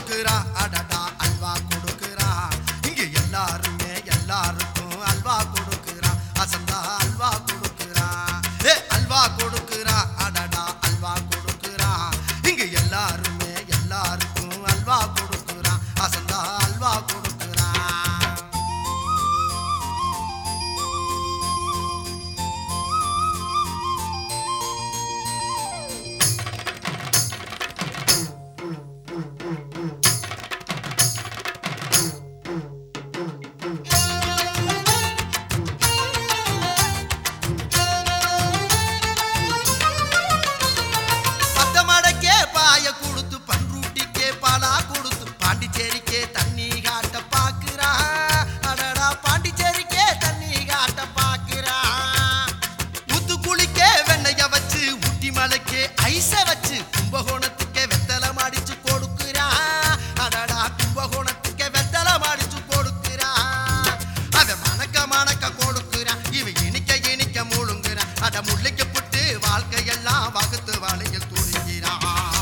கொடுக்குறான் அடடா அல்வா கொடுக்குறான் இங்க எல்லாருமே எல்லாருக்கும் அல்வா கொடுக்குறான் அசந்தா அல்வா கொடுக்குறான் ஏ அல்வா கொடுக்குறான் அடடா அல்வா கொடுக்குறான் இங்க எல்லாருமே எல்லாருக்கும் அல்வா கொடுக்குறான் அசந்தா அல்வா கொடுக்குறான் பத்த மடக்கே பாய கொடுத்து பன்ருட்டிக்கே பாலா கொடுத்து பாண்டிச்சேரிக்கே தண்ணி காட்ட பாக்குறான் அடடா பாண்டிச்சேரிக்கே தண்ணி காட்ட பாக்குறான் முத்துக்குளிக்கே வெண்ணைய வச்சு ஊட்டி மலைக்கே ஐச வச்சு கும்பகோணத்துக்கே வெத்தலை மாடிச்சு கொடுக்குறான் அடடா கும்பகோணத்துக்கே வெத்தலை மாடிச்சு கொடுக்குறான் அவன் மணக்க மணக்க கொடுக்குறான் இவன் இனிக்க இனிக்க முழுங்குறான் அட முள்ளைக்கு புட்டு வாழ்க்கையெல்லாம் வகுத்து வலையில் துணிகிறான்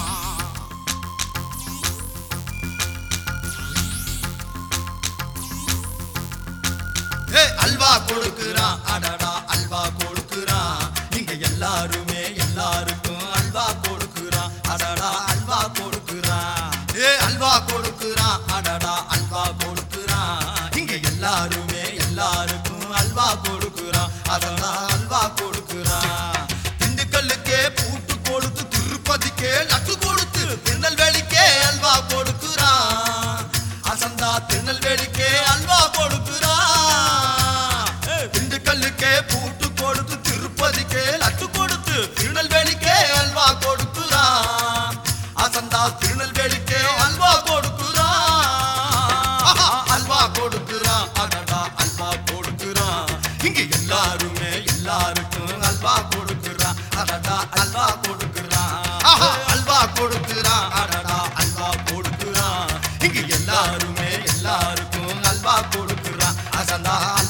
ஏ அல்வா கொடுக்குறான் அடடா அல்வா கொடுக்குறான் இங்க எல்லாருமே எல்லாருக்கும் அல்வா கொடுக்குறான் அடடா அல்வா கொடுக்குறான் ஏ அல்வா கொடுக்குறான் அடடா அல்வா கொடுக்குறான் இங்க எல்லாருமே எல்லாருக்கும் அல்வா கொடுக்குறான் அடடா அல்வா கொடுக்குறான் திண்டுக்கல்லுக்கே பூட்டு கொடுத்து திருப்பதிக்கே லட்டு கொடுத்து திருநெல்வேலிக்கே அல்வா கொடுக்குறான் அசந்தா திருநெல்வேலிக்கே அல்வா கொடுக்குறான் திண்டுக்கல்லுக்கே பூட்டு கொடுத்து திருப்பதிக்கே லட்டு கொடுத்து திருநெல்வேலிக்கே அல்வா கொடுக்குறான் அசந்தா திருநெல்வேலிக்கே அல்வா கொடுக்குறான் ஆஹா, அல்வா கொடுக்குறான் அடடா அல்வா கொடுக்குறான் இங்க எல்லாருமே எல்லாருக்கும் அல்வா கொடுக்குறான் அடடா அல்வா கொடுக்குறான் ஆஹா, அல்வா கொடுக்குறான் அடடா அல்வா கொடுக்குறான் இங்க எல்லாருமே எல்லாருக்கும் அல்வா கொடுக்குறான் அசந்தா